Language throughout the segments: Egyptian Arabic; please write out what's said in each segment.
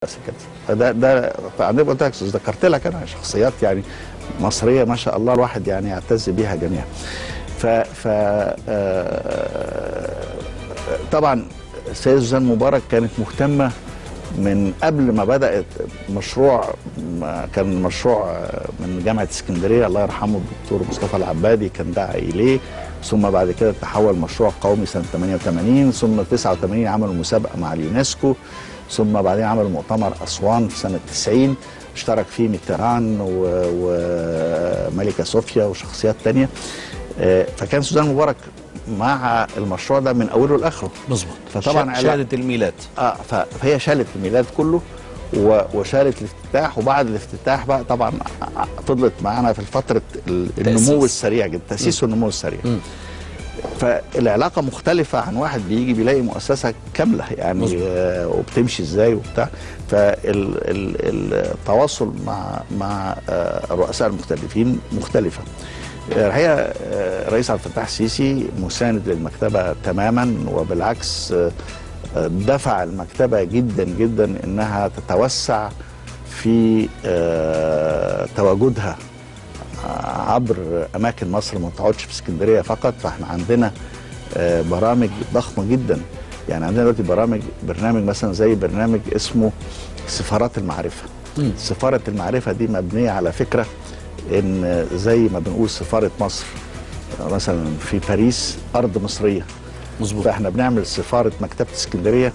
بس كده فده ده عندما قلت لك ذكرت لك انا شخصيات يعني مصريه ما شاء الله الواحد يعني يعتز بيها جميعا ف ف آه، طبعا السيده سوزان مبارك كانت مهتمه من قبل ما بدات مشروع ما كان مشروع من جامعه اسكندريه الله يرحمه الدكتور مصطفى العبادي كان دعا اليه ثم بعد كده تحول مشروع قومي سنه 88 ثم 89 عملوا مسابقه مع اليونسكو ثم بعدين عملوا مؤتمر اسوان في سنه 90 اشترك فيه ميتران و- وملكه صوفيا وشخصيات تانية آه، فكان سوزان مبارك مع المشروع ده من اوله لاخره مظبوط فطبعا شا- علا- شهاده الميلاد اه ف- فهي شالت الميلاد كله و- وشالت الافتتاح وبعد الافتتاح بقى طبعا ع- فضلت معانا في فتره ال- تأسيس. النمو السريع جدا تاسيس والنمو السريع مم. فالعلاقه مختلفه عن واحد بيجي بيلاقي مؤسسه كامله يعني مظبوط. آه وبتمشي ازاي وبتاع فالتواصل مع مع آه الرؤساء المختلفين مختلفه آه، الحقيقه آه، رئيس عبد الفتاح السيسي مساند للمكتبه تماما وبالعكس آه، آه، دفع المكتبه جدا جدا انها تتوسع في آه، تواجدها عبر اماكن مصر ما تقعدش في اسكندريه فقط فاحنا عندنا آه، برامج ضخمه جدا يعني عندنا دلوقتي برامج برنامج مثلا زي برنامج اسمه سفارات المعرفه مم. سفاره المعرفه دي مبنيه على فكره ان زي ما بنقول سفاره مصر آه، مثلا في باريس ارض مصريه مظبوط فاحنا بنعمل سفاره مكتبه اسكندريه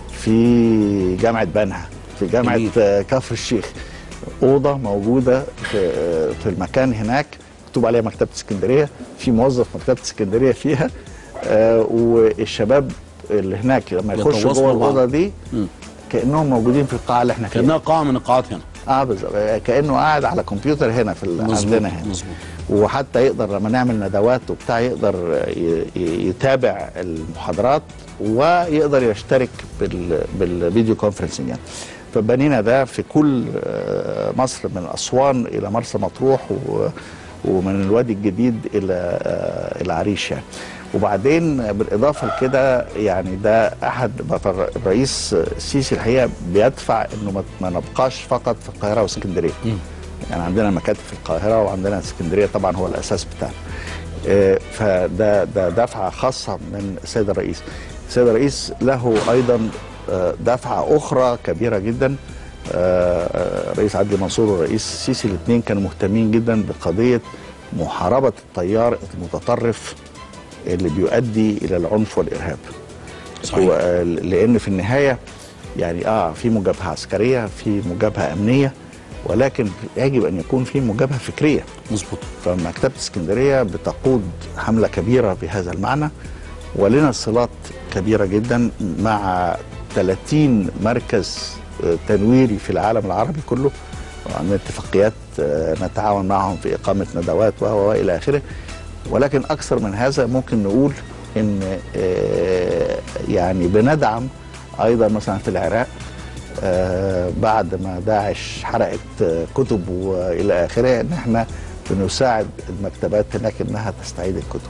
في جامعه بنها في جامعه جميل. آه، كفر الشيخ اوضه موجوده في آه، في المكان هناك مكتوب عليها مكتبه اسكندريه في موظف مكتبه اسكندريه فيها آه، والشباب اللي هناك لما يخشوا يتواصلوا جوه مع الاوضه دي مم. كانهم موجودين في القاعه اللي احنا فيها كانها قاعه من القاعات هنا اه بالظبط كانه قاعد على كمبيوتر هنا في ال- مظبوط عندنا هنا مظبوط وحتى يقدر لما نعمل ندوات وبتاع يقدر ي- ي- يتابع المحاضرات ويقدر يشترك بال بالفيديو كونفرنسنج يعني فبنينا ده في كل آه، مصر من اسوان الى مرسى مطروح و- ومن الوادي الجديد الى آه، العريش يعني وبعدين بالاضافه لكده يعني ده احد بطل- الرئيس السيسي الحقيقه بيدفع انه ما- ما نبقاش فقط في القاهره واسكندريه مم. يعني عندنا مكاتب في القاهره وعندنا اسكندريه طبعا هو الاساس بتاعنا آه، فده ده دفعه خاصه من السيد الرئيس السيد الرئيس له ايضا آه، دفعه اخرى كبيره جدا آه، آه، رئيس عدلي منصور والرئيس السيسي الاثنين كانوا مهتمين جدا بقضيه محاربه التيار المتطرف اللي بيؤدي الى العنف والارهاب صحيح هو آه، لان في النهايه يعني اه في مجابهه عسكريه في مجابهه امنيه ولكن يجب ان يكون في مجابهه فكريه مظبوط فمكتبه اسكندريه بتقود حمله كبيره بهذا المعنى ولنا صلات كبيره جدا مع 30 مركز آه، تنويري في العالم العربي كله وعندنا اتفاقيات آه، نتعاون معهم في اقامه ندوات و- و- والى اخره ولكن اكثر من هذا ممكن نقول ان آه، يعني بندعم ايضا مثلا في العراق آه، بعد ما داعش حرقت آه، كتب والى اخره ان احنا بنساعد المكتبات هناك انها تستعيد الكتب.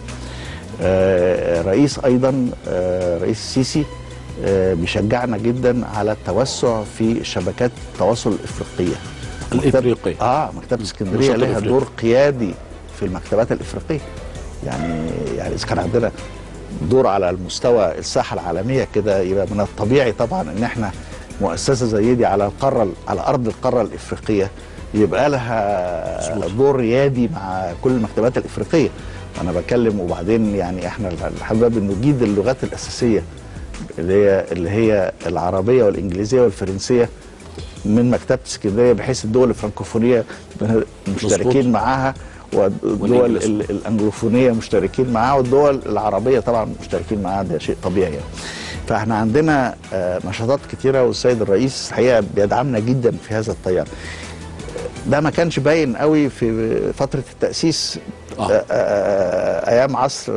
آه، رئيس ايضا آه، رئيس السيسي آه، بيشجعنا جدا على التوسع في شبكات التواصل الافريقيه. الإفريقية. اه مكتبه اسكندريه النشاط لها الإفريقي. دور قيادي في المكتبات الافريقيه. يعني يعني اذا كان عندنا دور على المستوى الساحه العالميه كده يبقى من الطبيعي طبعا ان احنا مؤسسه زي دي على القاره على ارض القاره الافريقيه يبقى لها مظبوط. دور ريادي مع كل المكتبات الافريقيه انا بكلم وبعدين يعني احنا الحمد لله بنجيد اللغات الاساسيه اللي هي اللي هي العربيه والانجليزيه والفرنسيه من مكتبه اسكندريه بحيث الدول الفرنكوفونيه مشتركين معاها والدول والإنجليز. ال- الانجلوفونيه مشتركين معاها والدول العربيه طبعا مشتركين معاها ده شيء طبيعي يعني. فاحنا عندنا آه، نشاطات كتيره والسيد الرئيس الحقيقه بيدعمنا جدا في هذا التيار. ده ما كانش باين قوي في فتره التاسيس آه. آه. آه ايام عصر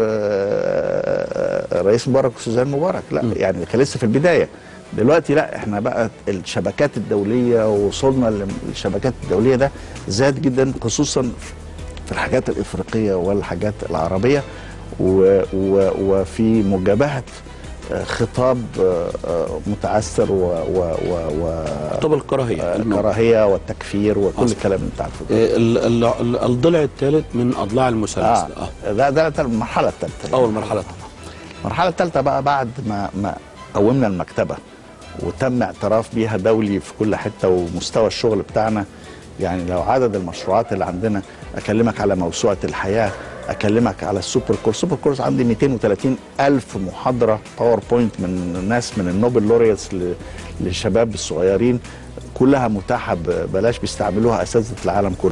آه رئيس مبارك وسوزان مبارك لا م. يعني كان لسه في البدايه دلوقتي لا احنا بقى الشبكات الدوليه ووصولنا للشبكات الدوليه ده زاد جدا خصوصا في الحاجات الافريقيه والحاجات العربيه و و وفي مجابهه آه، خطاب آه، آه، متعثر و, و, و, و طب الكراهيه النوع. الكراهيه والتكفير وكل أصلاً. الكلام اللي انت عارفه ده. آه، ال- ال- ال- الضلع الثالث من اضلاع المثلث اه اه ده ده ده المرحله الثالثه اول مرحله المرحله الثالثه بقى بعد ما ما قومنا المكتبه وتم اعتراف بيها دولي في كل حته ومستوى الشغل بتاعنا يعني لو عدد المشروعات اللي عندنا اكلمك على موسوعه الحياه اكلمك على السوبر كورس السوبر كورس عندي 230 الف محاضره باوربوينت من ناس من النوبل لوريتس ل- للشباب الصغيرين كلها متاحه ببلاش بيستعملوها اساتذه العالم كله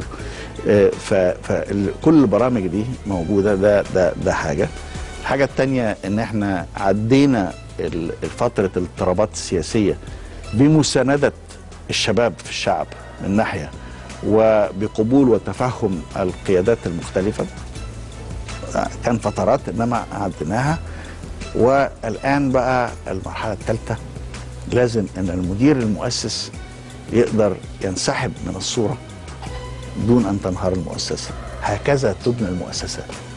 فكل البرامج دي موجوده ده ده ده حاجه الحاجه الثانيه ان احنا عدينا ال- فتره الاضطرابات السياسيه بمسانده الشباب في الشعب من ناحيه وبقبول وتفهم القيادات المختلفه كان فترات انما عديناها والان بقى المرحله الثالثه لازم ان المدير المؤسس يقدر ينسحب من الصوره دون ان تنهار المؤسسه هكذا تبنى المؤسسات